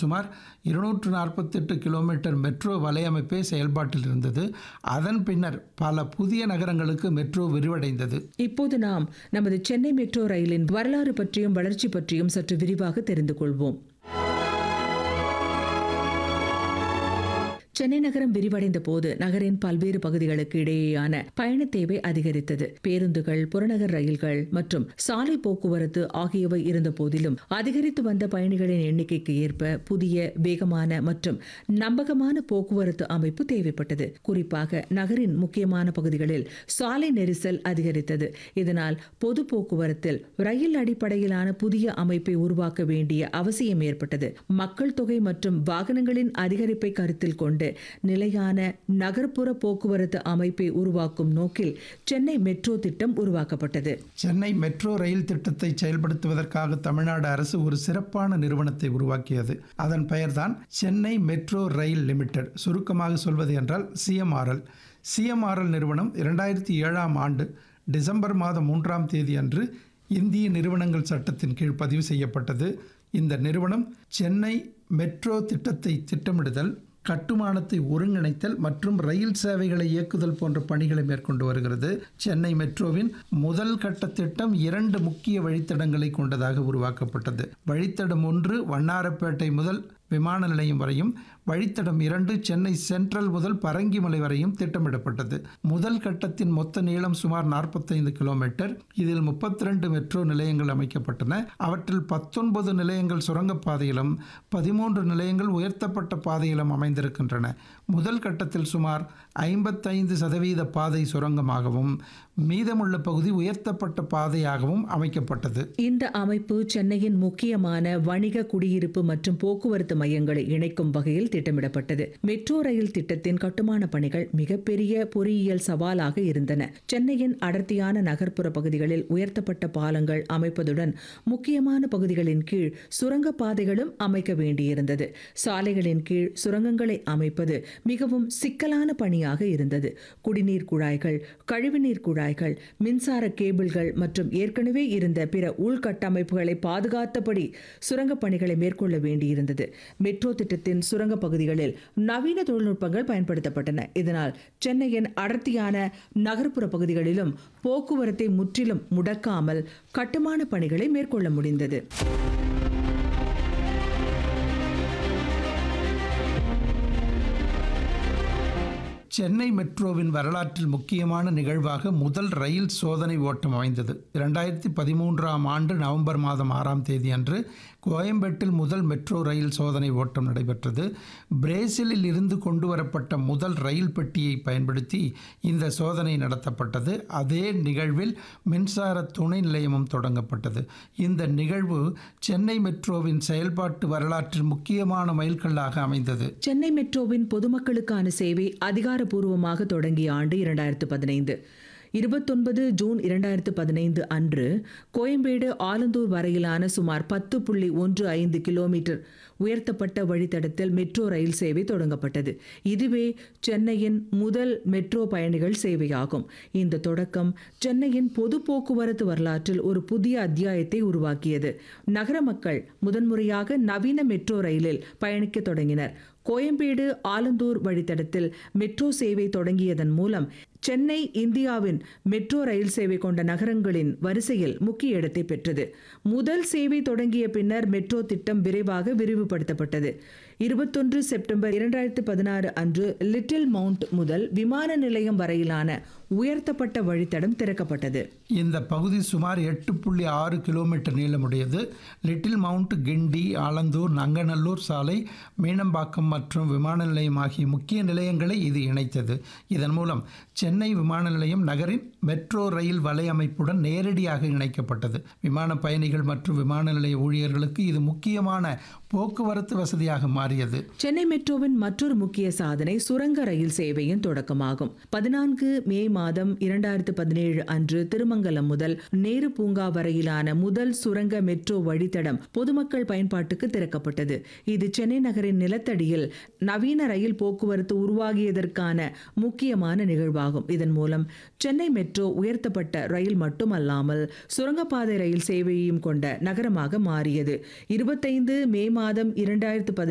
சுமார் இருநூற்று நாற்பத்தெட்டு கிலோமீட்டர் மெட்ரோ வலையமைப்பே செயல்பாட்டில் இருந்தது அதன் பின்னர் பல புதிய நகரங்களுக்கு மெட்ரோ விரிவடைந்தது இப்போது நாம் நமது சென்னை மெட்ரோ ரயிலின் வரலாறு பற்றியும் வளர்ச்சி பற்றியும் சற்று விரிவாக தெரிந்து கொள்வோம் சென்னை நகரம் விரிவடைந்த போது நகரின் பல்வேறு பகுதிகளுக்கு இடையேயான பயண தேவை அதிகரித்தது பேருந்துகள் புறநகர் ரயில்கள் மற்றும் சாலை போக்குவரத்து ஆகியவை இருந்த போதிலும் அதிகரித்து வந்த பயணிகளின் எண்ணிக்கைக்கு ஏற்ப புதிய வேகமான மற்றும் நம்பகமான போக்குவரத்து அமைப்பு தேவைப்பட்டது குறிப்பாக நகரின் முக்கியமான பகுதிகளில் சாலை நெரிசல் அதிகரித்தது இதனால் பொது போக்குவரத்தில் ரயில் அடிப்படையிலான புதிய அமைப்பை உருவாக்க வேண்டிய அவசியம் ஏற்பட்டது மக்கள் தொகை மற்றும் வாகனங்களின் அதிகரிப்பை கருத்தில் கொண்டு நிலையான நகர்ப்புற போக்குவரத்து அமைப்பை உருவாக்கும் நோக்கில் சென்னை மெட்ரோ திட்டம் உருவாக்கப்பட்டது சென்னை மெட்ரோ ரயில் திட்டத்தை செயல்படுத்துவதற்காக தமிழ்நாடு அரசு ஒரு சிறப்பான நிறுவனத்தை உருவாக்கியது அதன் பெயர்தான் சென்னை மெட்ரோ ரயில் லிமிடெட் சுருக்கமாக சொல்வது என்றால் சிஎம்ஆர்எல் சிஎம்ஆர்எல் நிறுவனம் இரண்டாயிரத்தி ஏழாம் ஆண்டு டிசம்பர் மாதம் மூன்றாம் தேதி அன்று இந்திய நிறுவனங்கள் சட்டத்தின் கீழ் பதிவு செய்யப்பட்டது இந்த நிறுவனம் சென்னை மெட்ரோ திட்டத்தை திட்டமிடுதல் கட்டுமானத்தை ஒருங்கிணைத்தல் மற்றும் ரயில் சேவைகளை இயக்குதல் போன்ற பணிகளை மேற்கொண்டு வருகிறது சென்னை மெட்ரோவின் முதல் கட்ட திட்டம் இரண்டு முக்கிய வழித்தடங்களை கொண்டதாக உருவாக்கப்பட்டது வழித்தடம் ஒன்று வண்ணாரப்பேட்டை முதல் விமான நிலையம் வரையும் வழித்தடம் இரண்டு சென்னை சென்ட்ரல் முதல் பரங்கிமலை வரையும் திட்டமிடப்பட்டது முதல் கட்டத்தின் மொத்த நீளம் சுமார் நாற்பத்தைந்து கிலோமீட்டர் இதில் முப்பத்தி ரெண்டு மெட்ரோ நிலையங்கள் அமைக்கப்பட்டன அவற்றில் பத்தொன்பது நிலையங்கள் சுரங்கப்பாதையிலும் பதிமூன்று நிலையங்கள் உயர்த்தப்பட்ட பாதையிலும் அமைந்திருக்கின்றன முதல் கட்டத்தில் சுமார் ஐம்பத்தைந்து சதவீத பாதை சுரங்கமாகவும் மீதமுள்ள பகுதி உயர்த்தப்பட்ட பாதையாகவும் அமைக்கப்பட்டது இந்த அமைப்பு சென்னையின் முக்கியமான வணிக குடியிருப்பு மற்றும் போக்குவரத்து மையங்களை இணைக்கும் வகையில் திட்டமிடப்பட்டது மெட்ரோ ரயில் திட்டத்தின் கட்டுமான பணிகள் மிகப்பெரிய பொறியியல் சவாலாக இருந்தன சென்னையின் அடர்த்தியான நகர்ப்புற பகுதிகளில் உயர்த்தப்பட்ட பாலங்கள் அமைப்பதுடன் முக்கியமான பகுதிகளின் கீழ் சுரங்க பாதைகளும் அமைக்க வேண்டியிருந்தது சாலைகளின் கீழ் சுரங்கங்களை அமைப்பது மிகவும் சிக்கலான பணியாக இருந்தது குடிநீர் குழாய்கள் கழிவுநீர் குழாய்கள் மின்சார கேபிள்கள் மற்றும் ஏற்கனவே இருந்த பிற உள்கட்டமைப்புகளை பாதுகாத்தபடி சுரங்க பணிகளை மேற்கொள்ள வேண்டியிருந்தது மெட்ரோ திட்டத்தின் சுரங்க பகுதிகளில் நவீன தொழில்நுட்பங்கள் பயன்படுத்தப்பட்டன இதனால் சென்னையின் அடர்த்தியான நகர்ப்புற பகுதிகளிலும் போக்குவரத்தை முற்றிலும் முடக்காமல் கட்டுமான பணிகளை மேற்கொள்ள முடிந்தது சென்னை மெட்ரோவின் வரலாற்றில் முக்கியமான நிகழ்வாக முதல் ரயில் சோதனை ஓட்டம் அமைந்தது இரண்டாயிரத்தி பதிமூன்றாம் ஆண்டு நவம்பர் மாதம் ஆறாம் தேதி அன்று கோயம்பேட்டில் முதல் மெட்ரோ ரயில் சோதனை ஓட்டம் நடைபெற்றது பிரேசிலில் இருந்து கொண்டு வரப்பட்ட முதல் ரயில் பெட்டியை பயன்படுத்தி இந்த சோதனை நடத்தப்பட்டது அதே நிகழ்வில் மின்சார துணை நிலையமும் தொடங்கப்பட்டது இந்த நிகழ்வு சென்னை மெட்ரோவின் செயல்பாட்டு வரலாற்றில் முக்கியமான மைல்கல்லாக அமைந்தது சென்னை மெட்ரோவின் பொதுமக்களுக்கான சேவை அதிகாரப்பூர்வமாக தொடங்கிய ஆண்டு இரண்டாயிரத்து பதினைந்து இருபத்தொன்பது ஜூன் இரண்டாயிரத்து பதினைந்து அன்று கோயம்பேடு ஆலந்தூர் வரையிலான சுமார் பத்து புள்ளி ஒன்று ஐந்து கிலோமீட்டர் உயர்த்தப்பட்ட வழித்தடத்தில் மெட்ரோ ரயில் சேவை தொடங்கப்பட்டது இதுவே சென்னையின் முதல் மெட்ரோ பயணிகள் சேவையாகும் இந்த தொடக்கம் சென்னையின் பொது போக்குவரத்து வரலாற்றில் ஒரு புதிய அத்தியாயத்தை உருவாக்கியது நகர மக்கள் முதன்முறையாக நவீன மெட்ரோ ரயிலில் பயணிக்க தொடங்கினர் கோயம்பேடு ஆலந்தூர் வழித்தடத்தில் மெட்ரோ சேவை தொடங்கியதன் மூலம் சென்னை இந்தியாவின் மெட்ரோ ரயில் சேவை கொண்ட நகரங்களின் வரிசையில் முக்கிய இடத்தை பெற்றது முதல் சேவை தொடங்கிய பின்னர் மெட்ரோ திட்டம் விரைவாக விரிவுபடுத்தப்பட்டது இருபத்தொன்று செப்டம்பர் இரண்டாயிரத்து பதினாறு அன்று லிட்டில் மவுண்ட் முதல் விமான நிலையம் வரையிலான உயர்த்தப்பட்ட வழித்தடம் திறக்கப்பட்டது இந்த பகுதி சுமார் எட்டு புள்ளி ஆறு கிலோமீட்டர் நீளமுடையது லிட்டில் மவுண்ட் கிண்டி ஆலந்தூர் நங்கநல்லூர் சாலை மீனம்பாக்கம் மற்றும் விமான நிலையம் ஆகிய முக்கிய நிலையங்களை இது இணைத்தது இதன் மூலம் சென்னை விமான நிலையம் நகரின் மெட்ரோ ரயில் வலையமைப்புடன் நேரடியாக இணைக்கப்பட்டது விமான பயணிகள் மற்றும் விமான நிலைய ஊழியர்களுக்கு இது முக்கியமான போக்குவரத்து வசதியாக மாறியது சென்னை மெட்ரோவின் மற்றொரு முக்கிய சாதனை சுரங்க ரயில் சேவையின் தொடக்கமாகும் பதினான்கு மே மாதம் இரண்டாயிரத்து பதினேழு அன்று திருமங்கலம் முதல் நேரு பூங்கா வரையிலான முதல் சுரங்க மெட்ரோ வழித்தடம் பொதுமக்கள் பயன்பாட்டுக்கு திறக்கப்பட்டது இது சென்னை நகரின் நிலத்தடியில் நவீன ரயில் போக்குவரத்து உருவாகியதற்கான முக்கியமான நிகழ்வாகும் இதன் மூலம் சென்னை மெட்ரோ உயர்த்தப்பட்ட ரயில் மட்டுமல்லாமல் சுரங்கப்பாதை ரயில் சேவையையும் கொண்ட நகரமாக மாறியது இருபத்தைந்து மே மாதம் இரண்டாயிரத்து